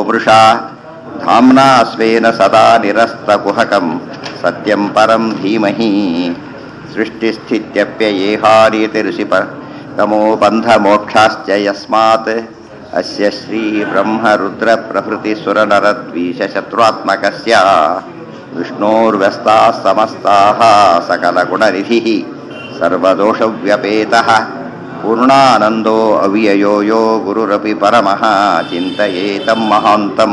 वपुरुषा धाम्ना स्वेन सदा निरस्तकुहकं सत्यं परं धीमहि सृष्टिस्थित्यप्ययेहारीतिऋषिप तमो बन्धमोक्षाश्च यस्मात् अस्य श्रीब्रह्मरुद्रप्रभृतिसुरनरद्वीषशत्रुआत्मकस्य विष्णोर्व्यस्ताः समस्ताः सकलगुणनिधिः सर्वदोषव्यपेतः पूर्णानन्दो अव्ययो यो गुरुरपि परमः ಚಿಂತೆಯೇತಂ ಮಹಾಂತಂ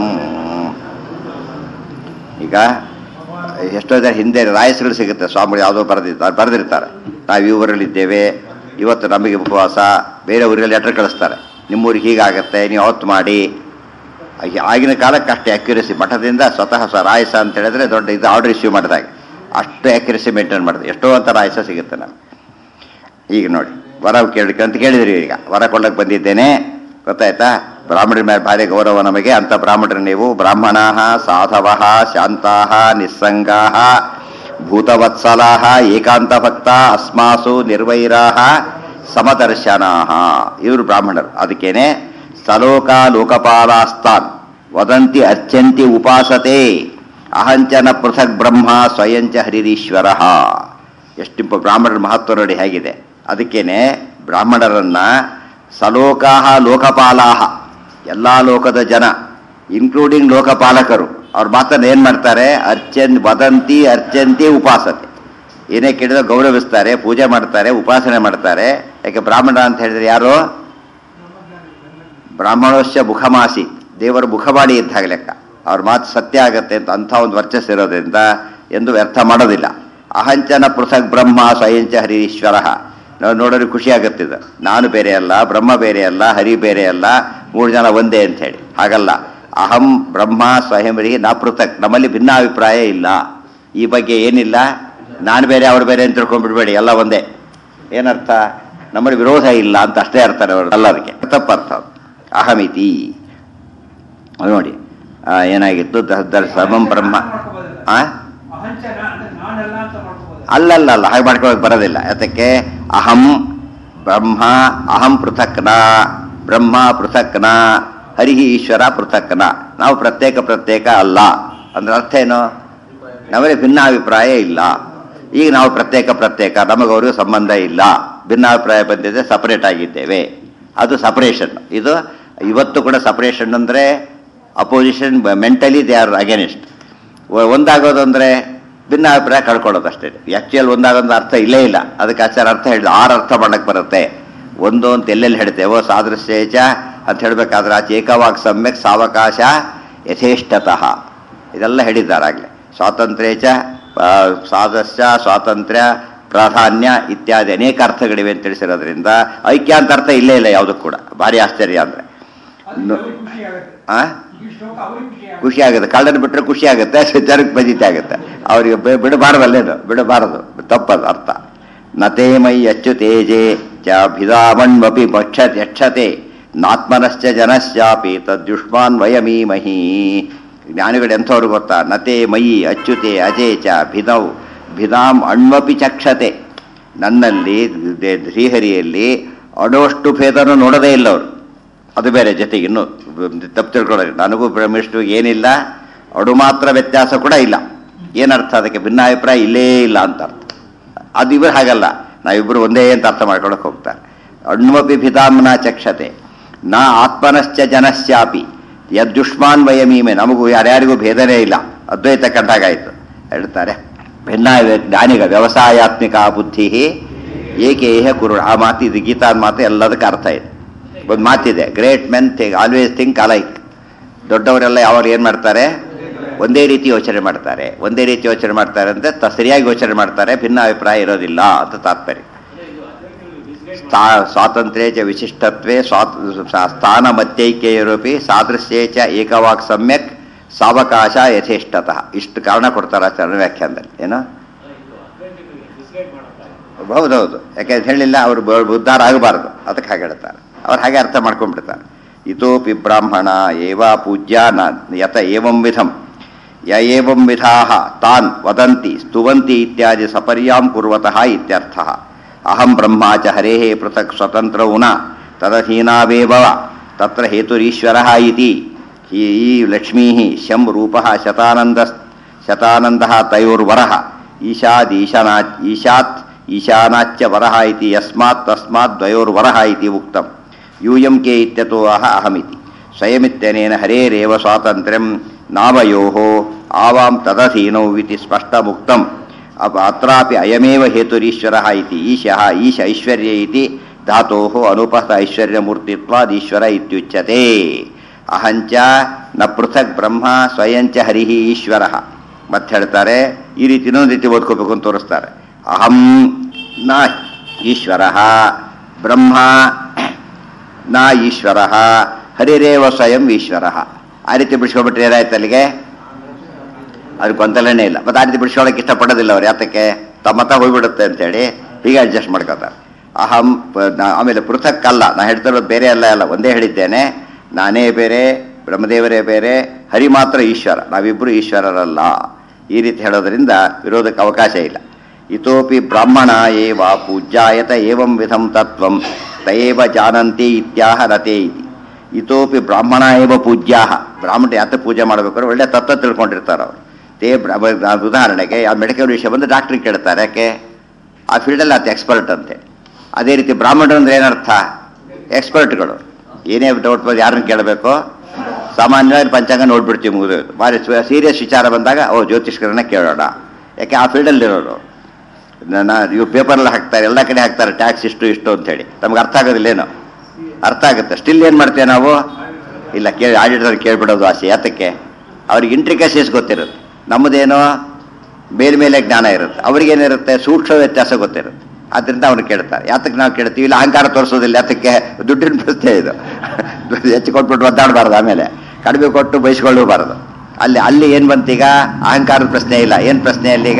ಈಗ ಎಷ್ಟೋ ಜನ ಹಿಂದೆ ರಾಯಸ್ಗಳು ಸಿಗುತ್ತೆ ಸ್ವಾಮಿಗಳು ಯಾವುದೋ ಬರೆದಿರ್ತಾರೆ ಬರೆದಿರ್ತಾರೆ ನಾವು ಈ ಊರಲ್ಲಿದ್ದೇವೆ ಇವತ್ತು ನಮಗೆ ಉಪವಾಸ ಬೇರೆ ಊರಿಗೆ ಲೆಟರ್ ಕಳಿಸ್ತಾರೆ ನಿಮ್ಮೂರಿಗೆ ಹೀಗಾಗತ್ತೆ ನೀವು ಅವತ್ತು ಮಾಡಿ ಆಗಿ- ಆಗಿನ ಕಾಲಕ್ಕೆ ಅಷ್ಟು ಅಕ್ಯುರಸಿ ಮಠದಿಂದ ಸ್ವತಃ ಸ ರಾಯಸ ಅಂತ ಹೇಳಿದ್ರೆ ದೊಡ್ಡ ಇದು ಆರ್ಡರ್ ಇಶ್ಯೂ ಮಾಡಿದಾಗ ಅಷ್ಟು ಅಕ್ಯುರಸಿ ಮೇಂಟೈನ್ ಮಾಡಿದೆ ಎಷ್ಟೋ ಅಂತ ರಾಯಸ ಸಿಗುತ್ತೆ ನಮ್ಗೆ ಈಗ ನೋಡಿ ವರ ಕೇಳಕ್ಕೆ ಅಂತ ಕೇಳಿದ್ರಿ ಈಗ ವರ ಕೊಳ್ಳಕ್ಕೆ ಬಂದಿದ್ದೇನೆ ಗೊತ್ತಾಯ್ತಾ ಬ್ರಾಹ್ಮಣರ ಮೇಲೆ ಭಾರಿ ಗೌರವ ನಮಗೆ ಅಂತ ಬ್ರಾಹ್ಮಣರು ನೀವು ಬ್ರಾಹ್ಮಣ ಸಾಧವ ಶಾಂತಾ ನಿಸ್ಸಂಗಾ ಭೂತವತ್ಸಲಾ ಏಕಾಂತ ಭಕ್ತ ಅಸ್ಮಾಸು ನಿರ್ವೈರಾ ಸಮದರ್ಶನಾ ಇವರು ಬ್ರಾಹ್ಮಣರು ಅದಕ್ಕೇನೆ ಸಲೋಕ ಲೋಕಪಾಲಾಸ್ತಾನ್ ವದಂತಿ ಅರ್ಚಂತಿ ಉಪಾಸತೆ ಅಹಂಚನ ಪೃಥಕ್ ಬ್ರಹ್ಮ ಸ್ವಯಂಚ ಹರಿರೀಶ್ವರ ಎಷ್ಟು ಬ್ರಾಹ್ಮಣರ ಮಹತ್ವ ನೋಡಿ ಹೇಗಿದೆ ಅದಕ್ಕೇನೆ ಬ್ರಾಹ್ಮಣರನ್ನ ಸಲೋಕಾಹ ಲೋಕಪಾಲಾಹ ಎಲ್ಲ ಲೋಕದ ಜನ ಇನ್ಕ್ಲೂಡಿಂಗ್ ಲೋಕಪಾಲಕರು ಅವ್ರ ಮಾತನ್ನು ಏನು ಮಾಡ್ತಾರೆ ಅರ್ಚನ್ ವದಂತಿ ಅರ್ಚಂತಿ ಉಪಾಸತೆ ಏನೇ ಕೇಳಿದ್ರೆ ಗೌರವಿಸ್ತಾರೆ ಪೂಜೆ ಮಾಡ್ತಾರೆ ಉಪಾಸನೆ ಮಾಡ್ತಾರೆ ಯಾಕೆ ಬ್ರಾಹ್ಮಣ ಅಂತ ಹೇಳಿದ್ರೆ ಯಾರು ಬ್ರಾಹ್ಮಣೋಶ್ಯ ಮುಖಮಾಸಿ ದೇವರ ಮುಖವಾಡಿ ಇದ್ದಾಗ ಲೆಕ್ಕ ಅವ್ರ ಮಾತು ಸತ್ಯ ಆಗತ್ತೆ ಅಂತ ಅಂಥ ಒಂದು ವರ್ಚಸ್ ಇರೋದ್ರಿಂದ ಎಂದು ವ್ಯರ್ಥ ಮಾಡೋದಿಲ್ಲ ಅಹಂಚನ ಪೃಥಕ್ ಬ್ರಹ್ಮ ಸ್ವಯಂಚ ಹರೀಶ್ವರ ನಾವು ನೋಡೋರಿಗೆ ಖುಷಿ ಆಗುತ್ತಿದೆ ನಾನು ಬೇರೆ ಅಲ್ಲ ಬ್ರಹ್ಮ ಬೇರೆ ಅಲ್ಲ ಹರಿ ಬೇರೆ ಅಲ್ಲ ಮೂರು ಜನ ಒಂದೇ ಅಂತ ಹೇಳಿ ಹಾಗಲ್ಲ ಅಹಂ ಬ್ರಹ್ಮ ಸ್ವಯಂ ಹರಿ ನಾ ಪೃಥಕ್ ನಮ್ಮಲ್ಲಿ ಭಿನ್ನಾಭಿಪ್ರಾಯ ಇಲ್ಲ ಈ ಬಗ್ಗೆ ಏನಿಲ್ಲ ನಾನು ಬೇರೆ ಅವ್ರು ಬೇರೆ ಅಂತ ತಿಳ್ಕೊಂಡ್ಬಿಡ್ಬೇಡಿ ಎಲ್ಲ ಒಂದೇ ಏನರ್ಥ ನಮ್ಮಲ್ಲಿ ವಿರೋಧ ಇಲ್ಲ ಅಂತ ಅಷ್ಟೇ ಅರ್ಥ ಅವರು ಅಲ್ಲ ಅದಕ್ಕೆ ತಪ್ಪರ್ಥ ಅದು. ಅಹಮಿತಿ ಅದು ನೋಡಿ ಆ, ಏನಾಗಿತ್ತು ದ- ದ- ಸಮಂ ಬ್ರಹ್ಮ ಆ ಅಹಂಚನ ಅಂದ್ರೆ ನಾನಲ್ಲ ಅಂತ ಮಾಡ್ಕೋಬೋದು ಅಲ್ಲಲ್ಲ ಅಲ್ಲ ಹಾಗೆ ಮಾಡ್ಕೊಳಕ್ ಬರೋದಿಲ್ಲ ಯಾತಕ್ಕೆ ಅಹಂ ಬ್ರಹ್ಮ ಅಹಂ ಪೃಥಕ್ನ ಬ್ರಹ್ಮ ಪೃಥಕ್ನ ಹರಿಹಿ ಈಶ್ವರ ಪೃಥಕ್ನ ನಾವು ಪ್ರತ್ಯೇಕ ಪ್ರತ್ಯೇಕ ಅಲ್ಲ ಅಂದ್ರೆ ಅರ್ಥ ಏನು ನಮಗೆ ಭಿನ್ನಾಭಿಪ್ರಾಯ ಇಲ್ಲ ಈಗ ನಾವು ಪ್ರತ್ಯೇಕ ಪ್ರತ್ಯೇಕ ನಮಗೆ ಅವ್ರಿಗೂ ಸಂಬಂಧ ಇಲ್ಲ ಭಿನ್ನಾಭಿಪ್ರಾಯ ಬಂದಿದೆ ಸಪರೇಟ್ ಆಗಿದ್ದೇವೆ ಅದು ಸಪರೇಷನ್ ಇದು ಇವತ್ತು ಕೂಡ ಸಪರೇಷನ್ ಅಂದರೆ opposition mentally they are against ಒಂದಾಗೋದು ಅಂದರೆ ಭಿನ್ನಾಭಿಪ್ರಾಯ ಕಳ್ಕೊಳ್ಳೋದು ಅಷ್ಟೇ ಆ್ಯಕ್ಚುಯಲ್ ಒಂದಾಗೋದು ಅರ್ಥ ಇಲ್ಲೇ ಇಲ್ಲ ಅದಕ್ಕೆ ಆಚಾರ ಅರ್ಥ ಹೇಳಿದ ಆರು ಅರ್ಥ ಮಾಡಕ್ಕೆ ಬರುತ್ತೆ ಒಂದು ಅಂತ ಎಲ್ಲೆಲ್ಲಿ ಹೇಳ್ತೇವೋ ಸಾದೃಶ್ಯೇಚ ಅಂತ ಹೇಳಬೇಕಾದ್ರೆ ಆಚೆ ಏಕವಾಗ್ ಸಮ್ಯಕ್ ಸಾವಕಾಶ ಯಥೇಷ್ಟತಃ ಇದೆಲ್ಲ ಹೇಳಿದ್ದಾರಾಗಲೇ ಸ್ವಾತಂತ್ರ್ಯ ಚ ಆ, ಸಾದಸ್ಯ ಸ್ವಾತಂತ್ರ್ಯ ಪ್ರಾಧಾನ್ಯ ಇತ್ಯಾದಿ ಅನೇಕ ಅರ್ಥಗಳಿವೆ ಅಂತ ತಿಳಿಸಿರೋದ್ರಿಂದ ಐಕ್ಯ ಅಂತ ಅರ್ಥ ಇಲ್ಲೇ ಇಲ್ಲ ಯಾವುದಕ್ಕೂ ಕೂಡ ಭಾರಿ ಆಶ್ಚರ್ಯ ಅಂದರೆ ಅದು ಅವ್ರಿಗೆ ಖುಷಿ ಆಗುತ್ತೆ ಆ ಈ ಶ್ಲೋಕ ಅವ್ರಿಗೆ ಖುಷಿ ಆಗುತ್ತೆ ಖುಷಿ ಆಗುತ್ತೆ ಕಳ್ಳನ ಬಿಟ್ಟರೆ ಖುಷಿ ಆಗುತ್ತೆ ಜನಕ್ಕೆ ಬಜಿತೆ ಆಗುತ್ತೆ ಅವರಿಗೆ ಬಿ- ಬಿಡಬಾರದಲ್ಲೇನು ಬಿಡಬಾರದು ತಪ್ಪದು ಅರ್ಥ ನತೇ ಮೈ ಅಚ್ಚು ತೇಜೆ ಚ ಭಿದಾಮಣ್ವಪಿ ಪಕ್ಷ ಯಕ್ಷತೆ ನಾತ್ಮನಶ್ಚ ಜನಶ್ಚಾಪಿ ತದ್ಯುಷ್ಮಾನ್ ವಯಮೀಮಹಿ ಜ್ಞಾನಿಗಳು ಎಂಥವ್ರು ಗೊತ್ತಾ ನತೆ ಮಯಿ ಅಚ್ಯುತೆ ಅಜೇ ಚ ಭಿದೌ ಭಿದಾಂ ಅಣ್ವಪಿ ಚಕ್ಷತೆ ನನ್ನಲ್ಲಿ ದೇ- ಶ್ರೀಹರಿಯಲ್ಲಿ ಅಡೋಷ್ಟು ಭೇದನು ನೋಡದೇ ಇಲ್ಲ ಅವರು ಅದು ಬೇರೆ ಜೊತೆಗೆ ಇನ್ನು ತಪ್ಪು ತಿಳ್ಕೊಳ್ಳೋದು ನನಗೂ ಬ್ರಹ್ಮಿಷ್ಟು ಏನಿಲ್ಲ ಅಡು ಮಾತ್ರ ವ್ಯತ್ಯಾಸ ಕೂಡ ಇಲ್ಲ ಏನರ್ಥ ಅದಕ್ಕೆ ಭಿನ್ನಾಭಿಪ್ರಾಯ ಇಲ್ಲೇ ಇಲ್ಲ ಅಂತ ಅರ್ಥ ಅದು ಇವರು ಹಾಗಲ್ಲ ನಾವಿಬ್ಬರು ಒಂದೇ ಅಂತ ಅರ್ಥ ಮಾಡ್ಕೊಳಕ್ ಹೋಗ್ತಾರೆ ಅಣ್ವಪಿ ಭಿತಾಮ್ನ ಚಕ್ಷತೆ ನಾ ಆತ್ಮನಶ್ಚ ಜನಶ್ಚಾಪಿ ಯದ್ದುಷ್ಮಾನ್ ವಯಮೀಮೆ ನಮಗೂ ಯಾರ್ಯಾರಿಗೂ ಭೇದನೇ ಇಲ್ಲ ಅದ್ವೈತ ಕಂಡಾಗಾಯ್ತು ಹೇಳ್ತಾರೆ ಭಿನ್ನ ಜ್ಞಾನಿಗ ವ್ಯವಸಾಯಾತ್ಮಿಕ ಬುದ್ಧಿ ಏಕೇಹ ಕುರು ಆ ಮಾತು ಇದು ಗೀತಾ ಮಾತು ಎಲ್ಲದಕ್ಕೆ ಅರ್ಥ ಇದೆ ಒಂದು ಮಾತಿದೆ great men think always think alike ದೊಡ್ಡವರೆಲ್ಲ ಯಾವಾಗ ಏನು ಮಾಡ್ತಾರೆ ಒಂದೇ ರೀತಿ ಯೋಚನೆ ಮಾಡ್ತಾರೆ ಒಂದೇ ರೀತಿ ಯೋಚನೆ ಮಾಡ್ತಾರೆ ಅಂತ ತ ಸರಿಯಾಗಿ ಯೋಚನೆ ಮಾಡ್ತಾರೆ ಭಿನ್ನ ಅಭಿಪ್ರಾಯ ಇರೋದಿಲ್ಲ ಅಂತ ತಾತ್ಪರ್ಯ ಸ್ಥಾ ಸ್ವಾತಂತ್ರ್ಯ ಚ ವಿಶಿಷ್ಟತ್ವೇ ಸ್ವಾತ್ ಸ- ಸ್ಥಾನ ಮಧ್ಯೈಕ್ಯರೂಪಿ ಸಾದೃಶ್ಯೇ ಚ ಏಕವಾಕ್ ಸಮ್ಯಕ್ ಸಾವಕಾಶ ಯಥೇಷ್ಟತಃ ಇಷ್ಟು ಕಾರಣ ಕೊಡ್ತಾರೆ ಆಚಾರ್ಯ ವ್ಯಾಖ್ಯಾನದಲ್ಲಿ ಏನು ಹೌದೌದು ಯಾಕೆ ಹೇಳಿಲ್ಲ ಅವರು ಉದ್ಧಾರ ಆಗಬಾರ್ದು ಅದಕ್ಕೆ ಹಾಗೆ ಹೇಳ್ತಾರೆ ಅವ್ರು ಹಾಗೆ ಅರ್ಥ ಮಾಡ್ಕೊಂಡ್ಬಿಡ್ತಾರೆ ಇತೋಪಿ ಬ್ರಾಹ್ಮಣ ಏವ ಪೂಜ್ಯ ನ ಯತ ಏವಂ ವಿಧಂ ಯ ಏವಂ ವಿಧಾಹ ತಾನ್ ವದಂತಿ ಸ್ತುವಂತಿ ಇತ್ಯಾದಿ ಸಪರ್ಯಾಂ ಕುರ್ವತಃ ಇತ್ಯರ್ಥ ಅಹಂ ಬ್ರಹ್ಮ ಚ ಹರೇಃ ಪೃಥಕ್ ಸ್ವತಂತ್ರೌ ನ ತದಧೀನಾವೇವ ತತ್ರ ಹೇತುರೀಶ್ವರಃ ಇತಿ ಈ ಈ ಲಕ್ಷ್ಮೀ ಶಂ ರೂಪ ಶತಾನಂದ ಶತಾನಂದ ತಯೋರ್ವರ ಈಶಾದ್ ಈಶಾನಾ ಈಶಾತ್ ಈಶಾನಾಚ್ಯ ವರಹ ಇತಿ ಯಸ್ಮಾತ್ ತಸ್ಮಾತ್ ದ್ವಯೋರ್ವರಹ ಇತಿ ಉಕ್ತಂ ಯೂಯಂ ಕೆ ಇತ್ಯತೋ ಅಹ ಅಹಮಿತಿ ಸ್ವಯಮಿತ್ಯನೇನ ಹರೇರೇವ ಸ್ವಾತಂತ್ರ್ಯಂ ನಾಮಯೋ ಆವಾಂ ತದಧೀನೌ ಇತಿ ಸ್ಪಷ್ಟಮುಕ್ತಂ ಅಪ ಅತ್ರಾಪಿ ಅಯಮೇವ ಹೇತುರೀಶ್ವರಃ ಇತಿ ಈಶಃ ಈಶ ಐಶ್ವರ್ಯ ಇತಿ ಧಾತೋಃ ಅನುಪಸ್ಥ ಐಶ್ವರ್ಯಮೂರ್ತಿತ್ವಾದ್ ಈಶ್ವರ ಇತ್ಯುಚ್ಯತೆ ಅಹಂಚ ನ ಪೃಥಕ್ ಬ್ರಹ್ಮ ಸ್ವಯಂಚ ಹರಿಃ ಈಶ್ವರಃ ಮತ್ತೆ ಹೇಳ್ತಾರೆ ಈ ರೀತಿ ಇನ್ನೊಂದು ರೀತಿ ಓದ್ಕೋಬೇಕು ಅಂತ ತೋರಿಸ್ತಾರೆ ಅಹಂ ನ ಈಶ್ವರ ಬ್ರಹ್ಮ ನ ಈಶ್ವರ ಹರಿರೇವ ಸ್ವಯಂ ಈಶ್ವರ ಆ ರೀತಿ ಬಿಡಿಸ್ಕೊಬಿಟ್ರೆ ಏನಾಯ್ತು ಅಲ್ಲಿಗೆ ಅದು ಗೊಂದಲನೇ ಇಲ್ಲ ಮತ್ತೆ ಆ ರೀತಿ ಬಿಡಿಸ್ಕೊಳಕ್ಕೆ ಇಷ್ಟಪಡೋದಿಲ್ಲ ಅವ್ರು ಯಾತಕ್ಕೆ ತಮ್ಮತ್ತ ಹೋಗ್ಬಿಡುತ್ತೆ ಅಂತೇಳಿ ಹೀಗೆ ಅಡ್ಜಸ್ಟ್ ಮಾಡ್ಕೋತಾರೆ ಅಹಂ ಪ- ನಾ- ಆಮೇಲೆ ಪೃಥಕ್ ಅಲ್ಲ ನಾ ಹೇಳ್ತಿರೋದು ಬೇರೆ ಅಲ್ಲ ಅಲ್ಲ ಒಂದೇ ಹೇಳಿದ್ದೇನೆ ನಾನೇ ಬೇರೆ ಬ್ರಹ್ಮದೇವರೇ ಬೇರೆ ಹರಿ ಮಾತ್ರ ಈಶ್ವರ ನಾವಿಬ್ಬರು ಈಶ್ವರರಲ್ಲ ಈ ರೀತಿ ಹೇಳೋದ್ರಿಂದ ವಿರೋಧಕ್ಕೆ ಅವಕಾಶ ಇಲ್ಲ ಇತೋಪಿ ಬ್ರಾಹ್ಮಣ ಏವ ಪೂಜ್ಯಾಯತ ಏವಂ ವಿಧಂ ತತ್ವಂ ತಯೇವ ಜಾನಂತಿ ಇತ್ಯಾಹ ರತೆ ಇತಿ ಇತೋಪಿ ಬ್ರಾಹ್ಮಣ ಏವ ಪೂಜ್ಯಾಹ ಬ್ರಾಹ್ಮಣ ಯಾತ ಪೂಜೆ ಮಾಡ್ಬೇಕಾದ್ರೆ ಒಳ್ಳೆ ತತ್ವ ತಿಳ್ಕೊಂಡಿರ್ತಾರೆ ಅವರು ತೇ ಬ್ರ- ಬ- ಉದಾಹರಣೆಗೆ ಆ ಮೆಡಿಕಲ್ ವಿಷಯ ಬಂದು ಡಾಕ್ಟ್ರಿಗೆ ಕೇಳ್ತಾರೆ ಯಾಕೆ ಆ ಫೀಲ್ಡಲ್ಲಿ ಆತ ಎಕ್ಸ್ಪರ್ಟ್ ಅಂತೆ ಅದೇ ರೀತಿ ಬ್ರಾಹ್ಮಣರು ಅಂದ್ರೆ ಏನರ್ಥ ಎಕ್ಸ್ಪರ್ಟ್ಗಳು ಏನೇ ಡೌಟ್ ಬಂದು ಯಾರನ್ನ ಕೇಳಬೇಕು ಸಾಮಾನ್ಯವಾಗಿ ಪಂಚಾಂಗ ನೋಡ್ಬಿಡ್ತೀವಿ ಮುಗಿದು ಭಾರಿ ಸೀರಿಯಸ್ ವಿಚಾರ ಬಂದಾಗ ಓ ಜ್ಯೋತಿಷ್ಕರನ್ನ ಕೇಳೋಣ ಯಾಕೆ ಆ ಫೀಲ್ಡಲ್ಲಿರೋರು ನನ್ನ ಇವು ಪೇಪರಲ್ಲಿ ಹಾಕ್ತಾರೆ ಎಲ್ಲ ಕಡೆ ಹಾಕ್ತಾರೆ ಟ್ಯಾಕ್ಸ್ ಇಷ್ಟು ಇಷ್ಟು ಅಂತೇಳಿ ನಮ್ಗೆ ಅರ್ಥ ಆಗೋದಿಲ್ಲೇನು ಅರ್ಥ ಆಗುತ್ತೆ ಸ್ಟಿಲ್ ಏನು ಮಾಡ್ತೇವೆ ನಾವು ಇಲ್ಲ ಕೇಳಿ ಆಡಿಟರ್ ಕೇಳ್ಬಿಡೋದು ಆಸೆ ಯಾತಕ್ಕೆ ಅವ್ರಿಗೆ ಇಂಟ್ರಿಕಸೀಸ್ ಗೊತ್ತಿರುತ್ತೆ ನಮ್ಮದೇನೋ ಮೇಲ್ಮೇಲೆ ಜ್ಞಾನ ಇರುತ್ತೆ ಅವ್ರಿಗೇನಿರುತ್ತೆ ಸೂಕ್ಷ್ಮ ವ್ಯತ್ಯಾಸ ಗೊತ್ತಿರುತ್ತೆ ಅದರಿಂದ ಅವ್ರು ಕೇಳ್ತಾರೆ ಯಾತಕ್ಕೆ ನಾವು ಕೇಳ್ತೀವಿ ಇಲ್ಲ ಅಹಂಕಾರ ತೋರಿಸೋದಿಲ್ಲ ಯಾತಕ್ಕೆ ದುಡ್ಡಿನ ಪ್ರಶ್ನೆ ಇದು ಹೆಚ್ಚು ಕೊಟ್ಬಿಟ್ಟು ಒದ್ದಾಡಬಾರ್ದು ಆಮೇಲೆ ಕಡಿಮೆ ಕೊಟ್ಟು ಬಯಸ್ಕೊಳ್ಳಬಾರ್ದು ಅಲ್ಲಿ ಅಲ್ಲಿ ಏನು ಬಂತೀಗ ಅಹಂಕಾರದ ಪ್ರಶ್ನೆ ಇಲ್ಲ ಏನು ಪ್ರಶ್ನೆ ಅಲ್ಲೀಗ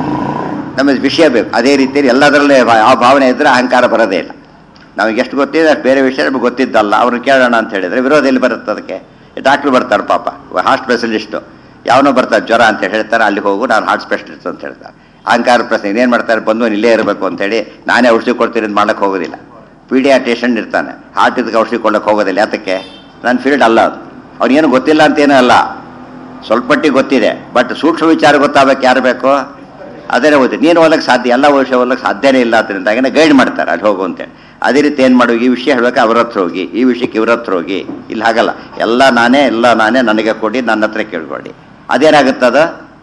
ನಮಗೆ ವಿಷಯ ಬೇಕು ಅದೇ ರೀತಿಯಲ್ಲಿ ಎಲ್ಲದರಲ್ಲೇ ಆ ಭಾವನೆ ಇದ್ದರೆ ಅಹಂಕಾರ ಬರೋದೇ ಇಲ್ಲ ನಮಗೆ ಎಷ್ಟು ಗೊತ್ತಿದೆ ಅಷ್ಟು ಬೇರೆ ವಿಷಯ ನಮಗೆ ಗೊತ್ತಿದ್ದಲ್ಲ ಅವ್ರನ್ನ ಕೇಳೋಣ ಅಂತ ಹೇಳಿದ್ರೆ ವಿರೋಧ ಎಲ್ಲಿ ಬರುತ್ತೆ ಅದಕ್ಕೆ ಡಾಕ್ಟ್ರು ಬರ್ತಾರೆ ಪಾಪ ಹಾರ್ಟ್ ಸ್ಪೆಷಲಿಸ್ಟು ಯಾವನೋ ಬರ್ತಾರೆ ಜ್ವರ ಅಂತ ಹೇಳ್ತಾರೆ ಅಲ್ಲಿ ಹೋಗು ನಾನು ಹಾರ್ಟ್ ಸ್ಪೆಷಲಿಸ್ಟ್ ಅಂತ ಹೇಳ್ತಾರೆ ಅಹಂಕಾರ ಪ್ರಶ್ನೆ ಏನು ಮಾಡ್ತಾರೆ ಬಂದು ಇಲ್ಲೇ ಇರಬೇಕು ಅಂತೇಳಿ ನಾನೇ ಔಷಧಿ ಕೊಡ್ತೀನಿ ಅಂತ ಮಾಡಕ್ಕೆ ಹೋಗೋದಿಲ್ಲ ಪೀಡಿಯಾಟ್ರಿಷನ್ ಇರ್ತಾನೆ ಹಾರ್ಟ್ ಇದಕ್ಕೆ ಔಷಧಿ ಕೊಡಕ್ಕೆ ಹೋಗೋದಿಲ್ಲ ಯಾತಕ್ಕೆ ನನ್ನ ಫೀಲ್ಡ್ ಅಲ್ಲ ಅದು ಅವ್ನಿಗೇನು ಗೊತ್ತಿಲ್ಲ ಅಂತೇನೂ ಅಲ್ಲ ಸ್ವಲ್ಪ ಮಟ್ಟಿಗೆ ಗೊತ್ತಿದೆ ಬಟ್ ಸೂಕ್ಷ್ಮ ವಿಚಾರ ಗೊತ್ತಾಗಬೇಕು ಯಾರು ಬೇಕು ಅದೇ ಓದಿ ನೀನು ಹೋಗಕ್ಕೆ ಸಾಧ್ಯ ಎಲ್ಲ ವಿಷಯ ಹೋಗಕ್ಕೆ ಸಾಧ್ಯನೇ ಇಲ್ಲ ಅದರಿಂದ ಗೈಡ್ ಮಾಡ್ತಾರೆ ಅಲ್ಲಿ ಹೋಗು ಅಂತೇಳಿ ಅದೇ ರೀತಿ ಏನು ಮಾಡು ಈ ವಿಷಯ ಹೇಳ್ಬೇಕು ಅವ್ರ ಹತ್ರ ಹೋಗಿ ಈ ವಿಷಯಕ್ಕೆ ಇವ್ರ ಹತ್ರ ಹೋಗಿ ಇಲ್ಲಿ ಹಾಗಲ್ಲ ಎಲ್ಲ ನಾನೇ ಎಲ್ಲ ನಾನೇ ನನಗೆ ಕೊಡಿ ನನ್ನ ಹತ್ರ ಕೇಳ್ಕೊಳ್ಳಿ ಅದೇನಾಗುತ್ತದ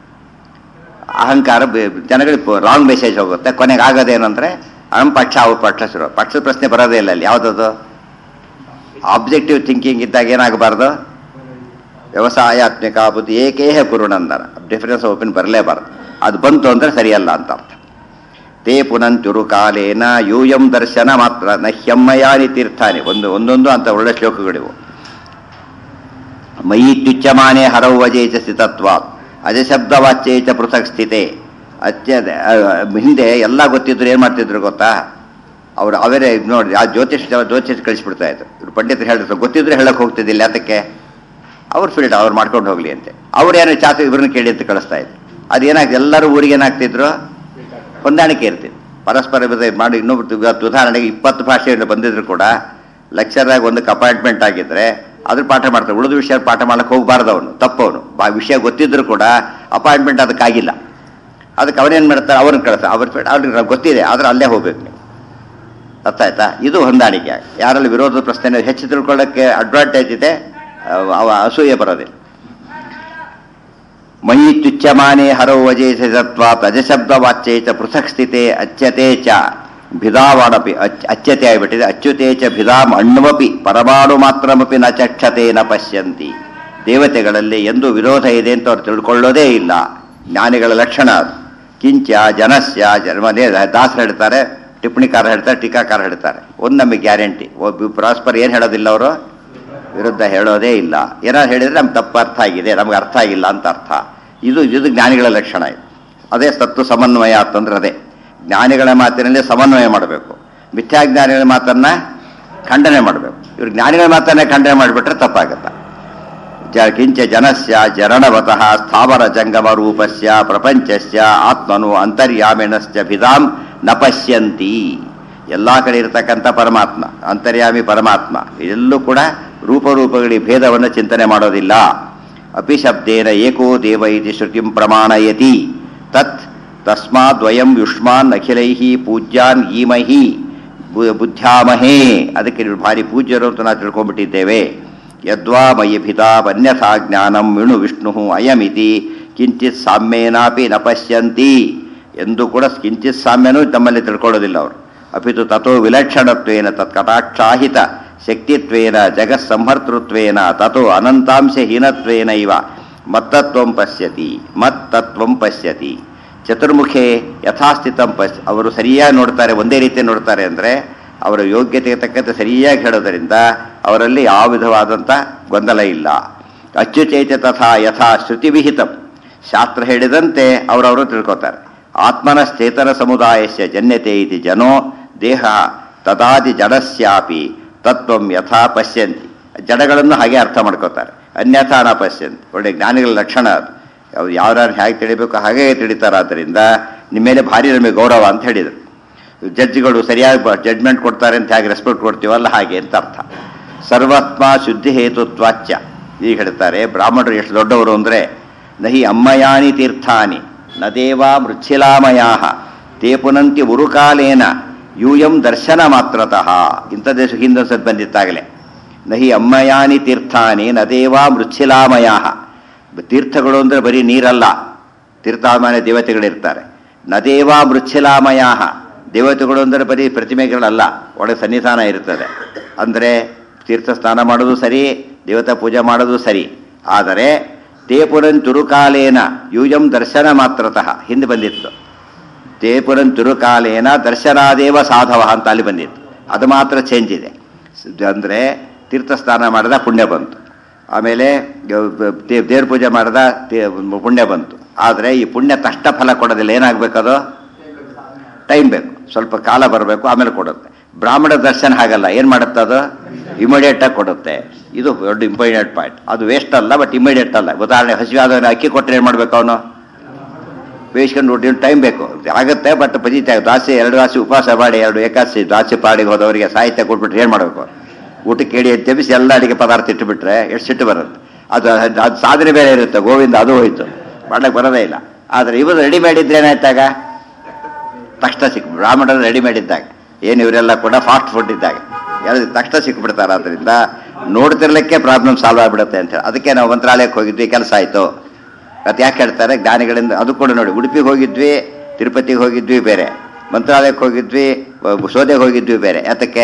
ಅಹಂಕಾರ ಬೆ- ಜನಗಳಿಗೆ ರಾಂಗ್ ಮೆಸೇಜ್ ಹೋಗುತ್ತೆ ಕೊನೆಗೆ ಆಗೋದೇನಂದ್ರೆ ನಮ್ಮ ಪಕ್ಷ ಅವ್ರ ಪಕ್ಷ ಶುರು ಪಕ್ಷದ ಪ್ರಶ್ನೆ ಬರೋದೇ ಇಲ್ಲ ಅಲ್ಲಿ ಯಾವುದದು ಆಬ್ಜೆಕ್ಟಿವ್ ಥಿಂಕಿಂಗ್ ಇದ್ದಾಗ ಏನಾಗಬಾರ್ದು ವ್ಯವಸಾಯಾತ್ಮಿಕ ಬುದ್ಧಿ ಏಕೇಹ ಕುರುಣಂದನ ಡಿಫರೆನ್ಸ್ ಓಪನ್ ಬರಲೇಬಾರ್ದು ಅದು ಬಂತು ಅಂದ್ರೆ ಸರಿಯಲ್ಲ ಅಂತ ಅರ್ಥ ತೇ ಪುನಂಚುರು ಕಾಲೇನ ಯೂಯಂ ದರ್ಶನ ಮಾತ್ರ ನ ಹ್ಯಮ್ಮಯಾನಿ ತೀರ್ಥಾನಿ ಒಂದು ಒಂದೊಂದು ಅಂತ ಒಳ್ಳೆ ಶ್ಲೋಕಗಳಿವು ಮಯಿತ್ಯುಚ್ಯಮಾನೆ ಹರವು ವಜೇಚ ಸ್ಥಿತತ್ವಾತ್ ಅಜಶಬ್ದವಾಚ್ಯೇಚ ಪೃಥಕ್ ಸ್ಥಿತೆ ಅತ್ಯ ಹಿಂದೆ ಎಲ್ಲ ಗೊತ್ತಿದ್ರು ಏನು ಮಾಡ್ತಿದ್ರು ಗೊತ್ತಾ ಅವ್ರು ಅವರೇ ನೋಡಿ ಆ ಜ್ಯೋತಿಷ್ ಜ್ಯೋತಿಷ್ ಕಳಿಸ್ಬಿಡ್ತಾ ಇದ್ರು ಇವ್ರು ಪಂಡಿತರು ಹೇಳಿದ್ರು ಗೊತ್ತಿದ್ರೆ ಹೇಳಕ್ ಹೋಗ್ತಿದ್ದಿಲ್ಲ ಅದಕ್ಕೆ ಅವ್ರ ಫೀಲ್ಡ್ ಅವ್ರು ಮಾಡ್ಕೊಂಡು ಹೋಗ್ಲಿ ಅಂತೆ ಅವ್ರೇನು ಚಾತು ಇವ್ರನ್ನ ಕೇಳಿ ಅಂತ ಕಳಿಸ್ತಾ ಇದ್ರು ಅದೇನಾಗ್ತದೆ ಎಲ್ಲರೂ ಊರಿಗೆ ಏನಾಗ್ತಿದ್ರು ಹೊಂದಾಣಿಕೆ ಇರ್ತಿತ್ತು ಪರಸ್ಪರ ವಿಧ- ಮಾಡಿ ಇನ್ನೊಬ್ರು ಇವತ್ತು ಉದಾಹರಣೆಗೆ ಇಪ್ಪತ್ತು ಭಾಷೆಯಿಂದ ಬಂದಿದ್ರು ಕೂಡ ಲೆಕ್ಚರಾಗಿ ಒಂದು ಅಪಾಯಿಂಟ್ಮೆಂಟ್ ಆಗಿದ್ರೆ ಅದ್ರ ಪಾಠ ಮಾಡ್ತಾರೆ ಉಳಿದ ವಿಷಯ ಪಾಠ ಮಾಡಕ್ಕೆ ಹೋಗಬಾರ್ದು ಅವನು ತಪ್ಪವನು ಆ ವಿಷಯ ಗೊತ್ತಿದ್ರು ಕೂಡ ಅಪಾಯಿಂಟ್ಮೆಂಟ್ ಅದಕ್ಕಾಗಿಲ್ಲ ಅದಕ್ಕೆ ಅವನೇನು ಮಾಡ್ತಾರೆ ಅವ್ರನ್ನ ಕಳಿಸ್ತಾರೆ ಅವ್ರ ಅವ್ರಿಗೆ ನಮ್ಗೆ ಗೊತ್ತಿದೆ ಆದ್ರೆ ಅಲ್ಲೇ ಹೋಗ್ಬೇಕು ನೀವು ಅರ್ಥ ಆಯ್ತಾ ಇದು ಹೊಂದಾಣಿಕೆ ಯಾರಲ್ಲಿ ವಿರೋಧದ ಪ್ರಶ್ನೆ ಹೆಚ್ಚು ತಿಳ್ಕೊಳ್ಳೋಕ್ಕೆ ಅಡ್ವಾಂಟೇಜ್ ಇದೆ ಅವ- ಅವ ಅಸೂಯೆ ಬರೋದಿಲ್ಲ ಮಯಿ ತುಚ್ಯಮಾನೆ ಹರೌ ವಜೇಸತ್ವ ಪ್ರಜಶಬ್ದ ವಾಚ್ಯೇ ಚ ಪೃಥಕ್ ಸ್ಥಿತೆ ಅಚ್ಯತೆ ಚ ಭಿದಾವಾಡಪಿ ಅಚ್ ಅಚ್ಯತೆ ಆಗಿಬಿಟ್ಟಿದೆ ಅಚ್ಯುತೆ ಚ ಭಿದಾಂ ಅಣ್ವಪಿ ಪರಮಾಣು ಮಾತ್ರಮಪಿ ನ ಚಕ್ಷತೆ ನ ಪಶ್ಯಂತಿ ದೇವತೆಗಳಲ್ಲಿ ಎಂದು ವಿರೋಧ ಇದೆ ಅಂತ ಅವ್ರು ತಿಳ್ಕೊಳ್ಳೋದೇ ಇಲ್ಲ ಜ್ಞಾನಿಗಳ ಲಕ್ಷಣ ಅದು ಕಿಂಚ ಜನಸ್ಯ ಜನ್ಮನೇ ದಾಸರು ಹೇಳ್ತಾರೆ ಟಿಪ್ಪಣಿಕಾರ ಹೇಳ್ತಾರೆ ಟೀಕಾಕಾರ ಹೇಳ್ತಾರೆ ಒಂದು ನಮಗೆ ಗ್ಯಾರಂಟಿ ಒಬ್ಬ ಪರಸ್ಪರ ಏನು ಹೇಳೋದಿಲ್ಲ ಅವರು ವಿರುದ್ಧ ಹೇಳೋದೇ ಇಲ್ಲ ಏನಾದ್ರು ಹೇಳಿದ್ರೆ ನಮ್ಗೆ ತಪ್ಪು ಅರ್ಥ ಆಗಿದೆ ನಮ್ಗೆ ಅರ್ಥ ಆಗಿಲ್ಲ ಅಂತ ಅರ್ಥ ಇದು ಇದು ಜ್ಞಾನಿಗಳ ಲಕ್ಷಣ ಇದು ಅದೇ ಸತ್ತು ಸಮನ್ವಯ ಅಂತಂದ್ರೆ ಅದೇ ಜ್ಞಾನಿಗಳ ಮಾತಿನಲ್ಲಿ ಸಮನ್ವಯ ಮಾಡಬೇಕು ಮಿಥ್ಯಾಜ್ಞಾನಿಗಳ ಮಾತನ್ನ ಖಂಡನೆ ಮಾಡಬೇಕು ಇವ್ರು ಜ್ಞಾನಿಗಳ ಮಾತನ್ನೇ ಖಂಡನೆ ಮಾಡಿಬಿಟ್ರೆ ತಪ್ಪಾಗತ್ತೆ ಜ ಕಿಂಚ ಜನಸ್ಯ ಜರಣವತಃ ಸ್ಥಾವರ ಜಂಗಮ ರೂಪಸ್ಯ ಪ್ರಪಂಚಸ್ಯ ಆತ್ಮನು ಅಂತರ್ಯಾಮಿಣಶ್ಚ ಭಿದಾಂ ನ ಪಶ್ಯಂತಿ ಎಲ್ಲ ಕಡೆ ಇರತಕ್ಕಂಥ ಪರಮಾತ್ಮ ಅಂತರ್ಯಾಮಿ ಪರಮಾತ್ಮ ಎಲ್ಲೂ ಕೂಡ ರೂಪರೂಪಗಳಿಗೆ ಭೇದವನ್ನು ಚಿಂತನೆ ಮಾಡೋದಿಲ್ಲ ಅಪಿ ಶಬ್ದೇನ ಏಕೋ ದೇವ ಇತಿ ಶ್ರುತಿಂ ಪ್ರಮಾಣಯತಿ ತತ್ ತಸ್ಮಾದ್ವಯಂ ಯುಷ್ಮಾನ್ ಅಖಿಲೈಃ ಪೂಜ್ಯಾನ್ ಈಮಹಿ ಬು- ಬುದ್ಧ್ಯಾಮಹೇ ಅದಕ್ಕೆ ನೀವು ಭಾರಿ ಪೂಜ್ಯರು ಅಂತ ನಾವು ತಿಳ್ಕೊಂಡ್ಬಿಟ್ಟಿದ್ದೇವೆ ಯದ್ವಾ ಮಯಿ ಭಿತಾಪನ್ಯಥಾ ಜ್ಞಾನಂ ವಿಣು ವಿಷ್ಣು ಅಯಮಿತಿ ಕಿಂಚಿತ್ ಸಾಮ್ಯೇನಾಪಿ ನ ಪಶ್ಯಂತಿ ಎಂದು ಕೂಡ ಕಿಂಚಿತ್ ಸಾಮ್ಯನೂ ತಮ್ಮಲ್ಲಿ ತಿಳ್ಕೊಳ್ಳೋದಿಲ್ಲ ಅವರು ಅಪಿತು ತಥೋ ವಿಲಕ್ಷಣತ್ವೇನ ತತ್ಕಟಾಕ್ಷಾಹಿತ ಶಕ್ತಿತ್ವೇನ ಜಗತ್ಸಂಹರ್ತೃತ್ವೇನ ತಥೋ ಅನಂತಾಂಶಹೀನತ್ವೇನ ಇವ ಮತ್ತತ್ವಂ ಪಶ್ಯತಿ ಮತ್ತತ್ವಂ ಪಶ್ಯತಿ ಚತುರ್ಮುಖೆ ಯಥಾಸ್ಥಿತಂ ಪಶ್ ಅವರು ಸರಿಯಾಗಿ ನೋಡ್ತಾರೆ ಒಂದೇ ರೀತಿ ನೋಡ್ತಾರೆ ಅಂದರೆ ಅವರ ಯೋಗ್ಯತೆಗೆ ತಕ್ಕಂತೆ ಸರಿಯಾಗಿ ಹೇಳೋದರಿಂದ ಅವರಲ್ಲಿ ಯಾವ ವಿಧವಾದಂಥ ಗೊಂದಲ ಇಲ್ಲ ಅಚ್ಚುಚೈತ್ಯ ತಥಾ ಯಥಾ ಶ್ರುತಿವಿಹಿತಂ ಶಾಸ್ತ್ರ ಹೇಳಿದಂತೆ ಅವರವರು ತಿಳ್ಕೊತಾರೆ ಆತ್ಮನ ಚೇತನ ಸಮುದಾಯಸ್ಯ ಜನ್ಯತೆ ಇತಿ ಜನೋ ದೇಹ ತದಾದಿ ಜಡಸ್ಯಾಪಿ ತತ್ವಂ ಯಥಾ ಪಶ್ಯಂತಿ ಜಡಗಳನ್ನು ಹಾಗೆ ಅರ್ಥ ಮಾಡ್ಕೋತಾರೆ ಅನ್ಯಥಾ ನ ಪಶ್ಯಂತಿ ಒಳ್ಳೆ ಜ್ಞಾನಿಗಳ ಲಕ್ಷಣ ಅದು ಅವ್ರು ಯಾವ್ಯಾರು ಹೇಗೆ ತಿಳಿಬೇಕು ಹಾಗೆ ತಿಳಿತಾರಾದ್ದರಿಂದ ನಿಮ್ಮ ಮೇಲೆ ಭಾರಿ ನಮಗೆ ಗೌರವ ಅಂತ ಹೇಳಿದರು ಜಡ್ಜ್ಗಳು ಸರಿಯಾಗಿ ಜಡ್ಜ್ಮೆಂಟ್ ಕೊಡ್ತಾರೆ ಅಂತ ಹೇಗೆ ರೆಸ್ಪೆಕ್ಟ್ ಕೊಡ್ತೀವಲ್ಲ ಹಾಗೆ ಅಂತ ಅರ್ಥ ಸರ್ವಾತ್ಮ ಶುದ್ಧಿ ಹೇತುತ್ವಾಚ್ಯ ಈಗ ಹೇಳ್ತಾರೆ ಬ್ರಾಹ್ಮಣರು ಎಷ್ಟು ದೊಡ್ಡವರು ಅಂದರೆ ನಹಿ ಅಮ್ಮಯಾನಿ ತೀರ್ಥಾನಿ ನ ದೇವಾ ಮೃಚ್ಛಿಲಾಮಯಾ ತೇ ಪುನಂತಿ ಉರುಕಾಲೇನ ಯೂಯಂ ದರ್ಶನ ಮಾತ್ರತಃ ಇಂಥ ದೇಶ ಹಿಂದೆ ಸತ್ ಬಂದಿತ್ತಾಗಲೇ ನಹಿ ಅಮ್ಮಯಾನಿ ತೀರ್ಥಾನಿ ನ ದೇವಾ ಮೃಚ್ಛಿಲಾಮಯಾ ತೀರ್ಥಗಳು ಅಂದರೆ ಬರೀ ನೀರಲ್ಲ ತೀರ್ಥಾಮಾನ್ಯ ದೇವತೆಗಳಿರ್ತಾರೆ ನದೇವಾ ಮೃಚ್ಛಿಲಾಮಯಾ ದೇವತೆಗಳು ಅಂದರೆ ಬರೀ ಪ್ರತಿಮೆಗಳಲ್ಲ ಒಳಗೆ ಸನ್ನಿಧಾನ ಇರ್ತದೆ ಅಂದರೆ ತೀರ್ಥ ಸ್ನಾನ ಮಾಡೋದು ಸರಿ ದೇವತಾ ಪೂಜೆ ಮಾಡೋದು ಸರಿ ಆದರೆ ತೇಪುರನ್ ತುರುಕಾಲೇನ ಯೂಯಂ ದರ್ಶನ ಮಾತ್ರತಃ ಹಿಂದೆ ಬಂದಿತ್ತು ತೇಪುರನ್ ತುರುಕಾಲೇನ ದರ್ಶನಾದೇವ ಸಾಧವ ಅಂತ ಅಲ್ಲಿ ಬಂದಿತ್ತು ಅದು ಮಾತ್ರ ಚೇಂಜ್ ಇದೆ ಅಂದರೆ ತೀರ್ಥ ಸ್ನಾನ ಮಾಡಿದ ಪುಣ್ಯ ಬಂತು ಆಮೇಲೆ ದೇ- ದೇವ್ರ ಪೂಜೆ ಮಾಡಿದ ದೇ- ಪುಣ್ಯ ಬಂತು ಆದರೆ ಈ ಪುಣ್ಯ ತಷ್ಟ ಫಲ ಕೊಡೋದಿಲ್ಲ ಏನಾಗಬೇಕದು ಟೈಮ್ ಬೇಕು ಸ್ವಲ್ಪ ಕಾಲ ಬರಬೇಕು ಆಮೇಲೆ ಕೊಡುತ್ತೆ ಬ್ರಾಹ್ಮಣ ದರ್ಶನ ಹಾಗಲ್ಲ ಏನು ಮಾಡುತ್ತೆ ಅದು ಇಮಿಡಿಯೇಟ್ ಆಗಿ ಕೊಡುತ್ತೆ ಇದು ದೊಡ್ಡ ಇಂಪಾರ್ಟೆಂಟ್ ಪಾಯಿಂಟ್ ಅದು ವೇಸ್ಟ್ ಅಲ್ಲ ಬಟ್ ಇಮಿಡಿಯೇಟ್ ಅಲ್ಲ ಉದಾಹರಣೆ ಹಸಿವಾದವನು ಅಕ್ಕಿ ಕೊಟ್ಟರೆ ಏನು ಮಾಡಬೇಕು ಅವನು ಬೇಯಿಸ್ಕೊಂಡು ನೋಡಿ ಟೈಮ್ ಬೇಕು ಆಗುತ್ತೆ ಬಟ್ ಪಜಿತ ದಾಸಿ ಎರಡು ದಾಸಿ ಉಪವಾಸ ಮಾಡಿ ಎರಡು ಏಕಾದಶಿ ದಾಸಿ ಪಾಡಿಗೆ ಹೋದವರಿಗೆ ಸಾಹಿತ್ಯ ಕೊಟ್ಬಿಟ್ರೆ ಏನು ಮಾಡಬೇಕು ಊಟಕ್ಕೆ ಕೇಳಿ ತೆಬಿಸಿ ಎಲ್ಲ ಅಡಿಗೆ ಪದಾರ್ಥ ಇಟ್ಟುಬಿಟ್ರೆ ಎಷ್ಟು ಸಿಟ್ಟು ಬರುತ್ತೆ ಅದು ಅದು ಸಾಧನೆ ಬೇರೆ ಇರುತ್ತೆ ಗೋವಿಂದ ಅದು ಹೋಯ್ತು ಮಾಡ್ಲಿಕ್ಕೆ ಬರೋದೇ ಇಲ್ಲ ಆದರೆ ಇವರು ರೆಡಿಮೇಡ್ ಇದ್ರೆ ಏನಾಯ್ತಾಗ ತಕ್ಷಣ ಸಿಕ್ ಬ್ರಾಹ್ಮಣರು ರೆಡಿಮೇಡ್ ಇದ್ದಾಗ ಏನು ಇವರೆಲ್ಲ ಕೂಡ ಫಾಸ್ಟ್ ಫುಡ್ ಇದ್ದಾಗ ಎಲ್ಲ ತಕ್ಷಣ ಸಿಕ್ಬಿಡ್ತಾರೆ ಅದರಿಂದ ನೋಡ್ತಿರ್ಲಿಕ್ಕೆ ಪ್ರಾಬ್ಲಮ್ ಸಾಲ್ವ್ ಆಗಿಬಿಡುತ್ತೆ ಅಂತ ಹೇಳಿ ಅದಕ್ಕೆ ನಾವು ಮಂತ್ರಾಲಯಕ್ಕೆ ಹೋಗಿದ್ವಿ ಕೆಲಸ ಆಯಿತು ಅದು ಯಾಕೆ ಹೇಳ್ತಾರೆ ಜ್ಞಾನಿಗಳಿಂದ ಅದು ಕೂಡ ನೋಡಿ ಉಡುಪಿಗೆ ಹೋಗಿದ್ವಿ ತಿರುಪತಿಗೆ ಹೋಗಿದ್ವಿ ಬೇರೆ ಮಂತ್ರಾಲಯಕ್ಕೆ ಹೋಗಿದ್ವಿ ಸೋದೆಗೆ ಹೋಗಿದ್ವಿ ಬೇರೆ ಯಾತಕ್ಕೆ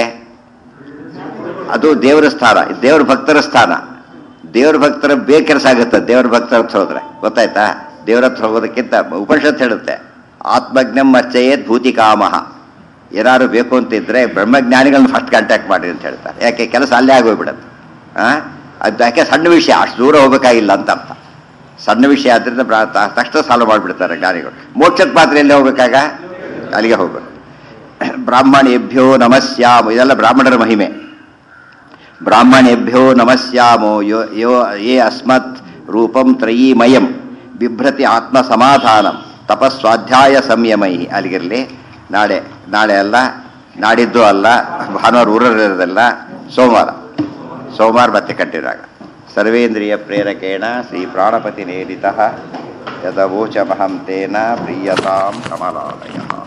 ಅದು ದೇವರ ಸ್ಥಾನ ಇದು ದೇವ್ರ ಭಕ್ತರ ಸ್ಥಾನ ದೇವ್ರ ಭಕ್ತರ ಬೇಗ ಕೆಲಸ ಆಗುತ್ತೆ ದೇವ್ರ ಭಕ್ತರ ಹತ್ರ ಹೋದ್ರೆ ಗೊತ್ತಾಯ್ತಾ ದೇವ್ರ ಹತ್ರ ಹೋಗೋದಕ್ಕಿಂತ ಉಪನಿಷತ್ ಹೇಳುತ್ತೆ ಆತ್ಮಜ್ಞಂ ಅರ್ಚಯೇತ್ ಭೂತಿ ಕಾಮಹ ಏನಾದ್ರು ಬೇಕು ಅಂತಿದ್ರೆ ಬ್ರಹ್ಮಜ್ಞಾನಿಗಳನ್ನ ಫಸ್ಟ್ ಕಾಂಟ್ಯಾಕ್ಟ್ ಮಾಡಿ ಅಂತ ಹೇಳ್ತಾರೆ ಯಾಕೆ ಕೆಲಸ ಅಲ್ಲೇ ಆಗೋಗ್ಬಿಡುತ್ತೆ ಆ ಅದು ಯಾಕೆ ಸಣ್ಣ ವಿಷಯ ಅಷ್ಟು ದೂರ ಹೋಗ್ಬೇಕಾಗಿಲ್ಲ ಅಂತ ಅರ್ಥ ಸಣ್ಣ ವಿಷಯ ಆದ್ರಿಂದ ಬ್ರಾ- ತ- ತಕ್ಷಣ ಸಾಲ್ವ್ ಮಾಡಿಬಿಡ್ತಾರೆ ಜ್ಞಾನಿಗಳು ಮೋಕ್ಷದ ಪಾತ್ರೆ ಎಲ್ಲಿ ಹೋಗ್ಬೇಕಾಗ ಅಲ್ಲಿಗೆ ಹೋಗ್ಬೇಕು ಬ್ರಾಹ್ಮಣೇಭ್ಯೋ ನಮಸ್ಯಾಮ ಇದೆಲ್ಲ ಬ್ರಾಹ್ಮಣರ ಮಹಿಮೆ ಬ್ರಾಹ್ಮಣೇಭ್ಯೋ ನಮಸ್ಯಾಮೋ ಯೋ ಯೋ ಯೇ ಅಸ್ಮತ್ ರೂಪಂ ತ್ರಯೀಮಯಂ ಬಿಭ್ರತಿ ಆತ್ಮ ಸಮಾಧಾನಂ ತಪಸ್ವಾಧ್ಯಾಯ ಸಂಯಮೈ ಅಲ್ಲಿಗಿರಲಿ ನಾಳೆ ನಾಳೆ ಅಲ್ಲ ನಾಡಿದ್ದು ಅಲ್ಲ ಭಾನುವಾರ ಊರಲ್ಲಿರೋದಲ್ಲ ಸೋಮವಾರ ಸೋಮವಾರ ಮತ್ತೆ ಕಟ್ಟಿರಾಗ ಸರ್ವೇಂದ್ರಿಯ ಪ್ರೇರಕೇಣ ಶ್ರೀ ಪ್ರಾಣಪತಿ ನೇರಿತ ಯದವೋಚಮಹಂ ತೇನ ಪ್ರೀಯತಾಂ ಕಮಲಾಲಯ